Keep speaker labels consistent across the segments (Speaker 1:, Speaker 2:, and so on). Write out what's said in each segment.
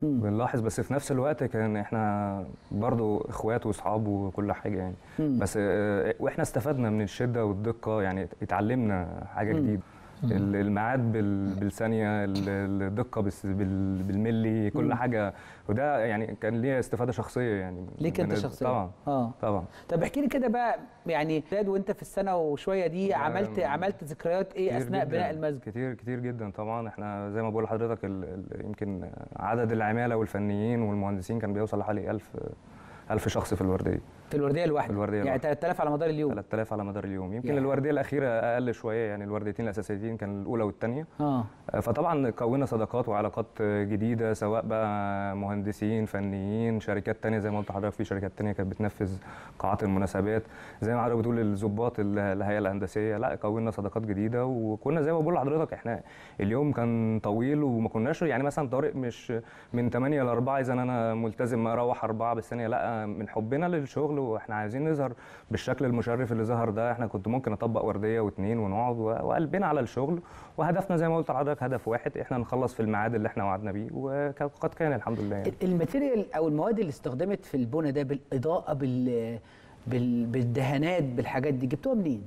Speaker 1: بنلاحظ بس في نفس الوقت كان احنا برضو اخوات واصحاب وكل حاجه يعني
Speaker 2: مم.
Speaker 1: بس آه، واحنا استفدنا من الشده والدقه يعني اتعلمنا حاجه
Speaker 2: مم.
Speaker 1: جديده ال- الميعاد بال- بالثانيه ال- الدقه بس بال- بالملي كل
Speaker 2: مم.
Speaker 1: حاجه وده يعني كان ليا استفاده شخصيه يعني
Speaker 2: ليك انت
Speaker 1: من-
Speaker 2: شخصيا
Speaker 1: طبعا
Speaker 2: اه
Speaker 1: طبعا
Speaker 2: طب احكي لي كده بقى يعني زاد وانت في السنه وشويه دي
Speaker 1: لا،
Speaker 2: عملت
Speaker 1: م-
Speaker 2: عملت ذكريات ايه
Speaker 1: كتير
Speaker 2: اثناء
Speaker 1: جداً،
Speaker 2: بناء المسجد
Speaker 1: كتير كتير جدا طبعا احنا زي ما بقول لحضرتك ال- ال- يمكن عدد العماله والفنيين والمهندسين كان بيوصل لحوالي 1000 1000 شخص في الورديه
Speaker 2: في الورديه الواحده
Speaker 1: في الوردية
Speaker 2: يعني
Speaker 1: الواحدة.
Speaker 2: 3000 على مدار اليوم
Speaker 1: 3000 على مدار اليوم يمكن
Speaker 2: يعني.
Speaker 1: الورديه الاخيره اقل شويه يعني الورديتين الاساسيتين كان الاولى والثانيه
Speaker 2: اه
Speaker 1: فطبعا كونا صداقات وعلاقات جديده سواء بقى مهندسين فنيين شركات تانية زي ما قلت لحضرتك في شركات تانية كانت بتنفذ قاعات المناسبات زي ما حضرتك بتقول الضباط ال- الهيئه الهندسيه لا كونا صداقات جديده وكنا زي ما بقول لحضرتك احنا اليوم كان طويل وما كناش يعني مثلا طارق مش من 8 ل 4 اذا انا ملتزم اروح 4 بالثانيه لا من حبنا للشغل واحنا عايزين نظهر بالشكل المشرف اللي ظهر ده احنا كنت ممكن اطبق ورديه واثنين ونقعد و- وقلبنا على الشغل وهدفنا زي ما قلت لحضرتك هدف واحد احنا نخلص في الميعاد اللي احنا وعدنا بيه وقد كان الحمد لله يعني.
Speaker 2: الماتيريال او المواد اللي استخدمت في البنى ده بالاضاءه بال بال بالدهانات بالحاجات دي جبتوها منين؟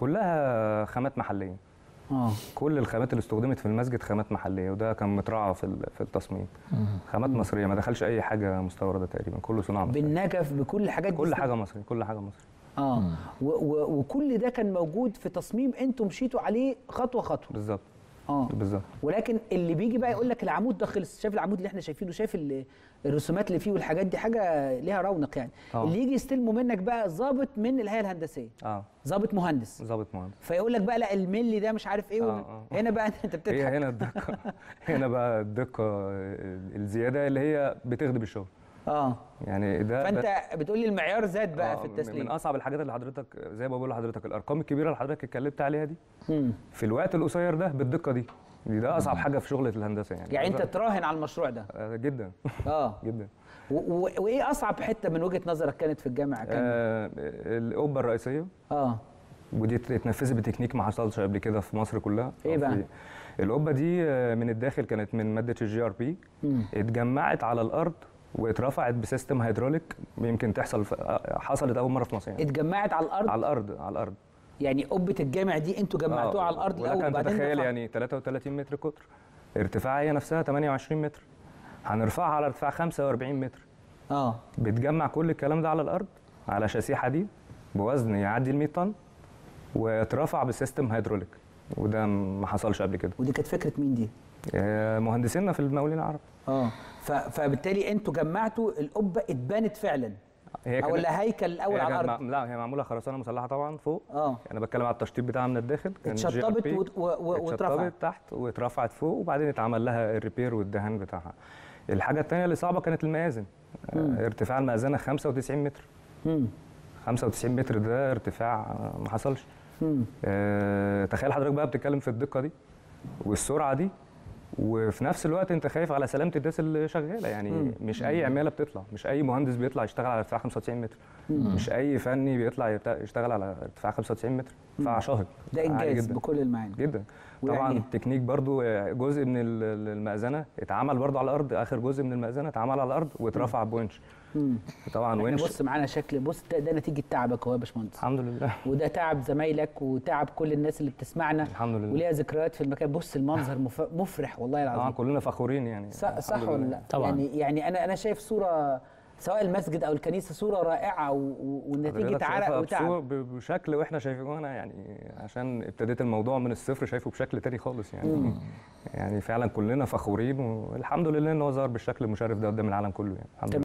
Speaker 1: كلها خامات محليه
Speaker 2: اه
Speaker 1: كل الخامات اللي استخدمت في المسجد خامات محليه وده كان متراعى في ال- في التصميم خامات مصريه ما دخلش اي حاجه مستورده تقريبا كله صناعه مصريه
Speaker 2: بالنجف بكل الحاجات دي
Speaker 1: كل
Speaker 2: است-
Speaker 1: حاجه مصري كل حاجه مصري
Speaker 2: اه و و وكل ده كان موجود في تصميم انتم مشيتوا عليه خطوه خطوه
Speaker 1: بالظبط
Speaker 2: اه
Speaker 1: بالظبط
Speaker 2: ولكن اللي بيجي بقى يقول لك العمود ده خلص شايف العمود اللي احنا شايفينه شايف ال- الرسومات اللي فيه والحاجات دي حاجه ليها رونق يعني
Speaker 1: آه.
Speaker 2: اللي يجي يستلمه منك بقى ظابط من الهيئه الهندسيه
Speaker 1: اه
Speaker 2: ظابط مهندس
Speaker 1: ظابط مهندس
Speaker 2: فيقول لك بقى لا الملي ده مش عارف ايه
Speaker 1: آه،
Speaker 2: وال-
Speaker 1: آه.
Speaker 2: هنا بقى انت بتضحك
Speaker 1: هي هنا الدقه هنا بقى الدقه الزياده اللي هي بتخدم الشغل
Speaker 2: اه
Speaker 1: يعني ده
Speaker 2: فانت
Speaker 1: ده-
Speaker 2: بتقول لي المعيار زاد بقى
Speaker 1: آه،
Speaker 2: في
Speaker 1: من
Speaker 2: التسليم
Speaker 1: اصعب الحاجات اللي حضرتك زي ما بقول لحضرتك الارقام الكبيره اللي حضرتك اتكلمت عليها دي
Speaker 2: مم.
Speaker 1: في الوقت القصير ده بالدقه دي دي ده اصعب حاجه في شغله الهندسه يعني
Speaker 2: يعني انت
Speaker 1: أصعب-
Speaker 2: تراهن على المشروع ده
Speaker 1: آه، جدا
Speaker 2: اه
Speaker 1: جدا
Speaker 2: و- و- وايه اصعب حته من وجهه نظرك كانت في الجامعه كان
Speaker 1: آه القبه الرئيسيه
Speaker 2: اه
Speaker 1: ودي اتنفذت بتكنيك ما حصلش قبل كده في مصر كلها
Speaker 2: إيه
Speaker 1: أو
Speaker 2: بقى؟
Speaker 1: في- القبه دي آه، من الداخل كانت من ماده الجي ار بي
Speaker 2: مم.
Speaker 1: اتجمعت على الارض واترفعت بسيستم هيدروليك يمكن تحصل في آه، حصلت اول مره في مصر يعني
Speaker 2: اتجمعت على الارض
Speaker 1: على الارض على الارض
Speaker 2: يعني قبه الجامع دي انتوا جمعتوها
Speaker 1: آه،
Speaker 2: على الارض الاول
Speaker 1: ولك ان
Speaker 2: وبعدين
Speaker 1: تتخيل
Speaker 2: رفعت-
Speaker 1: يعني 33 متر قطر ارتفاعها هي نفسها 28 متر هنرفعها على ارتفاع 45 متر
Speaker 2: اه
Speaker 1: بتجمع كل الكلام ده على الارض على شاسيه حديد بوزن يعدي ال 100 طن واترفع بسيستم هيدروليك وده ما حصلش قبل كده
Speaker 2: ودي كانت فكره مين دي؟
Speaker 1: آه، مهندسينا في المقاولين العرب
Speaker 2: اه ف... فبالتالي انتوا جمعتوا القبه اتبنت فعلا
Speaker 1: هي
Speaker 2: او
Speaker 1: كانت-
Speaker 2: ولا هيكل الاول
Speaker 1: هي
Speaker 2: على
Speaker 1: كانت
Speaker 2: الارض
Speaker 1: مع- لا هي معموله خرسانه مسلحه طبعا فوق
Speaker 2: اه
Speaker 1: انا بتكلم على التشطيب بتاعها من الداخل كان
Speaker 2: اتشطبت
Speaker 1: GRP.
Speaker 2: وت- و- و- واترفعت
Speaker 1: اتشطبت تحت واترفعت فوق وبعدين اتعمل لها الريبير والدهان بتاعها الحاجه الثانيه اللي صعبه كانت المآذن آه، ارتفاع المأذنه 95 متر
Speaker 2: مم.
Speaker 1: 95 متر ده ارتفاع آه، ما حصلش
Speaker 2: مم.
Speaker 1: آه، تخيل حضرتك بقى بتتكلم في الدقه دي والسرعه دي وفي نفس الوقت انت خايف على سلامه الناس اللي شغاله يعني
Speaker 2: مم.
Speaker 1: مش اي عماله بتطلع مش اي مهندس بيطلع يشتغل على ارتفاع 95 متر مش اي فني بيطلع يرت- يشتغل على ارتفاع 95 متر ارتفاع شاهق
Speaker 2: ده
Speaker 1: عالي
Speaker 2: انجاز
Speaker 1: جدا
Speaker 2: بكل المعاني
Speaker 1: جدا
Speaker 2: ويعني-
Speaker 1: طبعا التكنيك برضو آه، جزء من ال- المأذنه اتعمل برضو على الارض اخر جزء من المأذنه اتعمل على الارض واترفع بونش
Speaker 2: مم.
Speaker 1: طبعا
Speaker 2: احنا
Speaker 1: ونش
Speaker 2: بص معانا شكل بص ده, ده نتيجه تعبك اهو يا باشمهندس
Speaker 1: الحمد لله
Speaker 2: وده تعب زمايلك وتعب كل الناس اللي بتسمعنا
Speaker 1: الحمد لله
Speaker 2: وليها ذكريات في المكان بص المنظر مف- مفرح والله
Speaker 1: طبعا
Speaker 2: العظيم
Speaker 1: كلنا فخورين يعني
Speaker 2: صح,
Speaker 1: الحمد
Speaker 2: صح ولا
Speaker 1: لله.
Speaker 2: لا
Speaker 3: طبعاً.
Speaker 2: يعني يعني انا انا شايف صوره سواء المسجد او الكنيسه صوره رائعه و- و- ونتيجه
Speaker 1: حضرتك
Speaker 2: عرق
Speaker 1: شايفها
Speaker 2: وتعب
Speaker 1: بصور- ب- بشكل واحنا شايفينه انا يعني عشان ابتديت الموضوع من الصفر شايفه بشكل تاني خالص يعني يعني فعلا كلنا فخورين والحمد لله ان هو ظهر بالشكل المشرف ده قدام العالم كله يعني الحمد لله